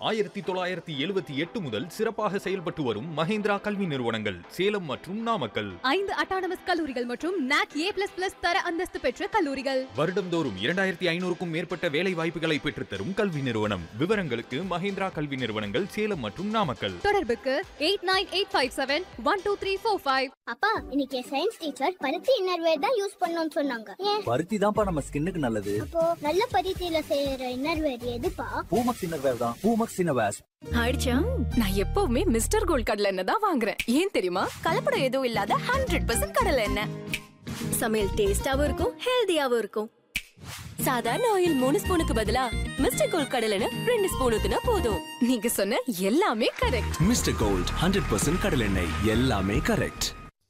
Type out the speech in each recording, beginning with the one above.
ஆயிரத்தி தொள்ளாயிரத்தி எழுபத்தி எட்டு முதல் சிறப்பாக செயல்பட்டு வரும் மஹேந்திரா கல்வி நிறுவனங்கள் சேலம் மற்றும் நாமக்கல் ஐந்து அட்டானமஸ் கல்லூரிகள் மற்றும் நாக் ஏ பிளஸ் பிளஸ் தர அந்தஸ்து பெற்ற கல்லூரிகள் வருடந்தோறும் இரண்டாயிரத்தி ஐநூறுக்கும் மேற்பட்ட வேலை வாய்ப்புகளை பெற்றுத்தரும் கல்வி நிறுவனம் விவரங்களுக்கு மஹேந்திரா கல்வி நிறுவனங்கள் சேலம் மற்றும் நாமக்கல் தொடர்புக்கு eight nine eight five seven one two three four five அப்பா இன்னைக்கு சயின்ஸ் டீச்சர் பருத்தி இன்னர்வேர் தான் யூஸ் பண்ணணும்னு சொன்னாங்க ஏன் பருத்தி தான்ப்பா நம்ம ஸ்கின்னுக்கு நல்லது அப்போ நல்ல பருத்தியில செய்யற இன்னர்வேர் எதுப்பா பூமக்ஸ் இன்னர்வேர் தான் பூமக்ஸ் இன்னர்வேர்ஸ் ஆயிடுச்சா நான் எப்பவுமே மிஸ்டர் கோல்ட் கடலை எண்ணெய் தான் வாங்குறேன் ஏன் தெரியுமா கலப்படம் எதுவும் இல்லாத ஹண்ட்ரட் பர்சன்ட் கடலை எண்ணெய் சமையல் டேஸ்டாவும் இருக்கும் ஹெல்தியாவும் இருக்கும் சாதாரண ஆயில் மூணு ஸ்பூனுக்கு பதிலா மிஸ்டர் கோல்ட் கடலை எண்ணெய் ரெண்டு ஸ்பூன் ஊத்துனா போதும் நீங்க சொன்ன எல்லாமே correct mister gold hundred percent கடலெண்ணெய் எல்லாமே கரெக்ட்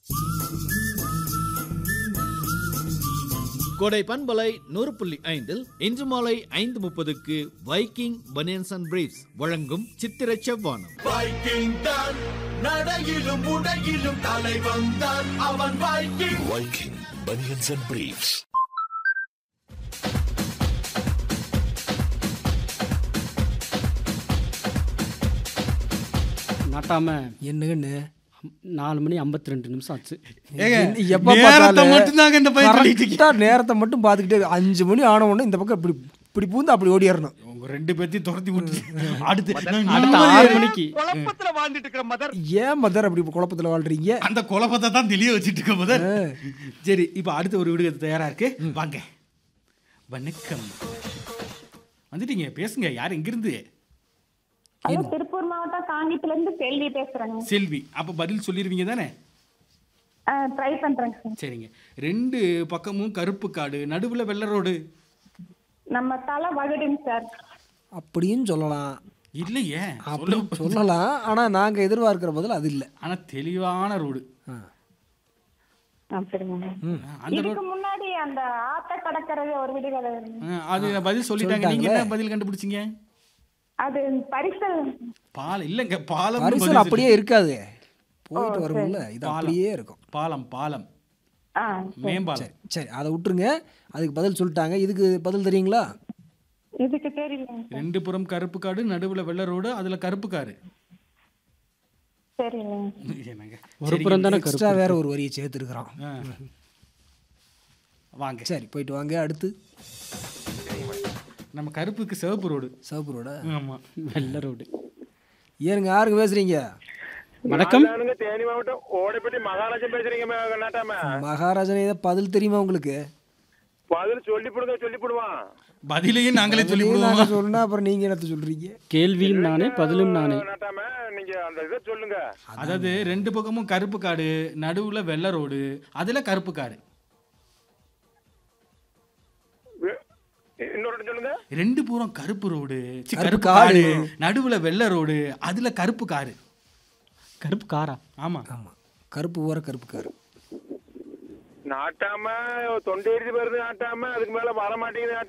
கோடை பண்பலை நூறு புள்ளி ஐந்தில் இன்று மாலை ஐந்து முப்பதுக்கு வைக்கிங் பனியன்ஸ் அண்ட் பிரீஃப்ஸ் வழங்கும் சித்திர செவ்வானம் வைக்கிங் தான் நடையிலும் உடையிலும் தலை வந்தான் அவன் viking viking banians and briefs நாட்டாம என்னங்கன்னு நாலு மணி ஐம்பத்தி ரெண்டு நிமிஷம் ஆச்சு எப்ப நேரத்தை பார்த்தாலும் மட்டும்தாங்க இந்த பையன் சொல்லிட்டு இருக்கீங்க. கரெக்டா நேரத்தை மட்டும் பார்த்துக்கிட்டே அஞ்சு மணி ஆன உடனே இந்த பக்கம் இப்படி இப்படி பூந்து அப்படி ஓடிடணும் உங்க ரெண்டு பேர்த்தையும் துரத்தி விட்டு அடுத்து அடுத்த அடுத்த ஆறு மணிக்கு குழப்பத்துல வாழ்ந்துட்டு இருக்கிற மதர் ஏன் மதர் அப்படி குழப்பத்துல வாழ்றீங்க அந்த குழப்பத்தை தான் தெளிய வச்சுட்டு இருக்க முதல் சரி இப்போ அடுத்த ஒரு விடுகதை தயாரா இருக்கு வாங்க வணக்கம் வந்துட்டீங்க பேசுங்க யார் எங்கிருந்து ஹலோ திருப்பூர் மாவட்டம் காங்கியத்துல இருந்து கேள்வி பேசுறேங்க செல்வி அப்ப பதில் சொல்லிருவீங்க தானே ட்ரை பண்றேங்க சார் சரிங்க ரெண்டு பக்கமும் கருப்பு காடு நடுவுல வெள்ளை ரோடு நம்ம தலை வகுடுங்க சார் அப்படின்னு சொல்லலாம் இல்லையே அப்படி சொல்லலாம் ஆனா நாங்க எதிர்பார்க்கிற பதில் அது இல்லை ஆனா தெளிவான ரோடு அப்படிங்க அந்த இதுக்கு ரோடு முன்னாடி அந்த ஆத்த கடற்கரை ஒரு விடுதலை இருந்துச்சு. அது பதில் சொல்லிட்டாங்க நீங்க சொல்லிட்டாங்களே. என்ன பதில் கண்டுபிடிச்சீங்க அது பரிசல் பாலம் இல்லைங்க பாலம் பரிசல் அப்படியே இருக்காது போயிட்டு வரும்ல இது பாலம். அப்படியே இருக்கும் பாலம் பாலம் ஆ மேம்பாலம் சரி அதை விட்டுருங்க அதுக்கு பதில் சொல்லிட்டாங்க இதுக்கு பதில் தெரியுங்களா இதுக்கு தெரியல ரெண்டு புறம் கருப்பு காடு நடுவுல வெள்ளை ரோடு அதுல கருப்பு காரு தெரியல என்னங்க ஒரு புறம் தானே எக்ஸ்ட்ரா வேற ஒரு வரியை சேர்த்துருக்குறோம் வாங்க சரி போயிட்டு வாங்க அடுத்து நம்ம கருப்புக்கு சிவப்பு ரோடு சிவப்பு ரோடா ஆமா வெள்ளை ரோடு ஏனுங்க யாருங்க பேசுறீங்க வணக்கம் தேனி மாவட்டம் ஓடைப்பட்டி மகாராஜன் பேசுறீங்க நாட்டாம மகாராஜன் ஏதோ பதில் தெரியுமா உங்களுக்கு பதில் சொல்லி போடுங்க சொல்லி போடுவான் பதிலையும் நாங்களே சொல்லி நாங்க விடுவோம் சொன்னா அப்புறம் நீங்க என்னத்த சொல்றீங்க கேள்வியும் நானே பதிலும் நானே நாட்டாம நீங்க அந்த இதை சொல்லுங்க அதாவது ரெண்டு பக்கமும் கருப்பு காடு நடுவுல வெள்ளை ரோடு அதுல கருப்பு காடு இன்னொரு சொல்லுங்க ரெண்டு பூரம் கருப்பு ரோடு சி, கருப்பு கருப்பு காடு. காடு நடுவுல வெள்ளை ரோடு அதுல கருப்பு காரு கருப்பு காரா ஆமா ஆமா கருப்பு ஊற கருப்பு காரு நாட்டாம தொண்டை வருது நாட்டாம அதுக்கு மேல வர மாட்டேங்குது